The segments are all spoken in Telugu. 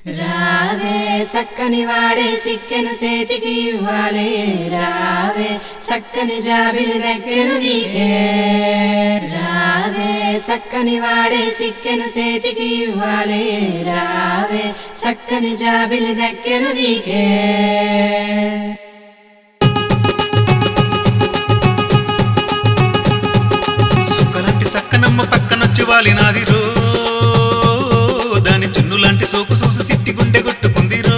రావే సక్కని వాడే సిక్కెను చేతికి ఇవ్వాలే రావే సక్కని జాబిలి దగ్గర నీకే రావే సక్కని వాడే సిక్కెను చేతికి ఇవ్వాలే రావే సక్కని జాబిలి దగ్గర నీకే సుక్కలాంటి సక్కనమ్మ పక్కనొచ్చి వాలినాది రో దాని చున్ను లాంటి సోకు చూసి సిట్టి గుండె కొట్టుకుంది రో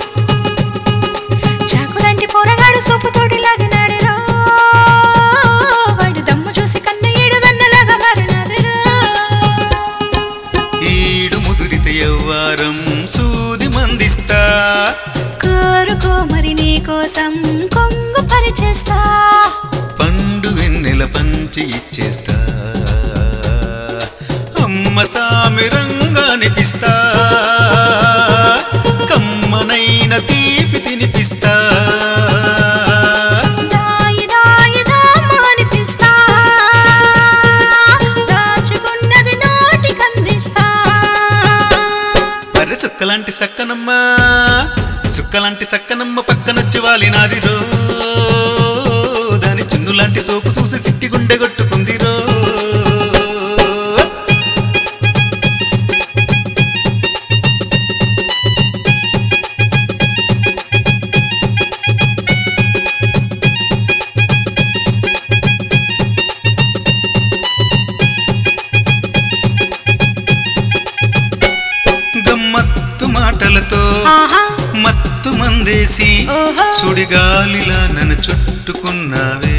చాకులాంటి పోరగాడు సోపుతోటి లాగినాడు రో వాడి దమ్ము చూసి కన్ను ఏడు వెన్నలాగా మారినాది రో ఈడు ముదిరితే ఎవ్వారం సూది మందిస్తా కోరుకో మరి నీ కోసం కొంగు పరిచేస్తా పండు వెన్నెల పంచి ఇచ్చేస్తా అమ్మ సామిరంగా అనిపిస్తా కమ్మనైన తీపి తినిపిస్తా దాయి దాయి దామ్మ అనిపిస్తా దాచుకున్నది నోటికందిస్తా అరే సుక్కలాంటి సక్కనమ్మ సుక్కలాంటి సక్కనమ్మ పక్కనొచ్చి వాలినాది రో దాని చున్ను లాంటి సోపు చూసి సిట్టి గుండె కొట్టుకుంది రో గమ్మత్తు మాటలతో ఆహా మత్తు మందేసి ఓహో. సుడిగాలిలా నన్ను చుట్టుకున్నావే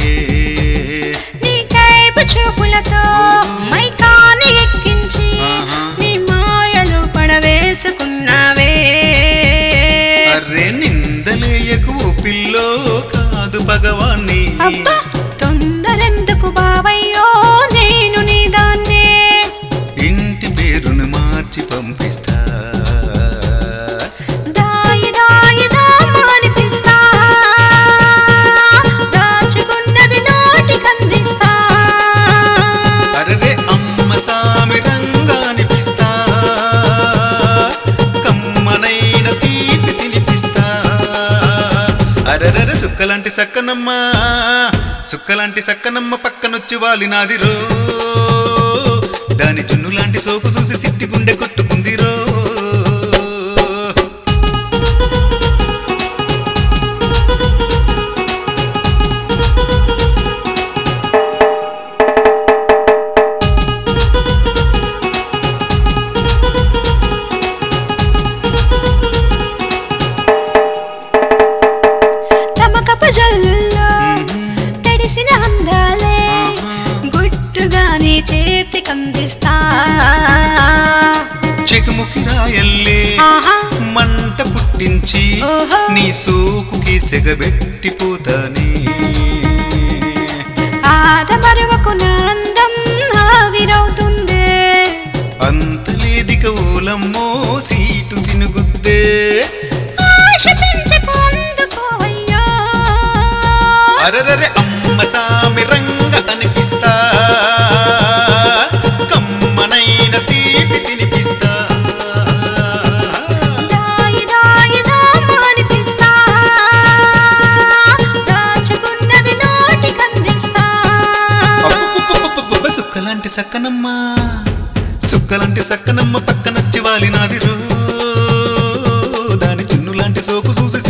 నీ కైపు చూపులతో మైకాని ఎక్కించి ఆహా. నీ మాయలో పడవేసుకున్నావే అర్రే నిందలేయకు ఓ పిల్లో కాదు భగవాన్ని అబ్బా తొందరెందుకు బావయ్యో నేను నీ దాన్నే ఇంటి పేరును మార్చి పంపిస్తా దాయి దాయి దామ్మ అనిపిస్తా దాచుకున్నది నోటికందిస్తా అరరే అమ్మ సామి రంగా అనిపిస్తా కమ్మనైన తీపి తినిపిస్తా అరరర సుక్కలాంటి సక్కనమ్మ సుక్కలాంటి సక్కనమ్మ పక్కనొచ్చి వాలినాది రో దాని జున్ను లాంటి సోకు చూసి సిట్టి గుండె కొట్టుకుంది రో తమకపు జల్లుల్లో తడిసిన అందాలే గుట్టుగా నీ చేతికందిస్తా చెకుముకి రాయల్లే ఆహా మంట పుట్టించి ఓహో. నీ సోకుకి సెగబెట్టిపోతానే ఆదమరువకు నందం ఆవిరవుతుందే అంతలేదిక ఓలమ్మో సీటు సినుగుద్దే ఆశ పెంచి పొందుకోవయ్యో అరరరే అమ్మ సామి రంగ అనిపిస్తా కమ్మనైన తీపి తినిపిస్తా దాయి దాయి దామ్మ అనిపిస్తా దాచుకున్నది నోటికందిస్తా అబ్బబ్బబ్బబ్బబ్బ, సుక్కలాంటి సక్కనమ్మ సుక్కలాంటి సక్కనమ్మ పక్కనొచ్చి వాలినాది రో దాని చున్ను లాంటి సోకు చూసి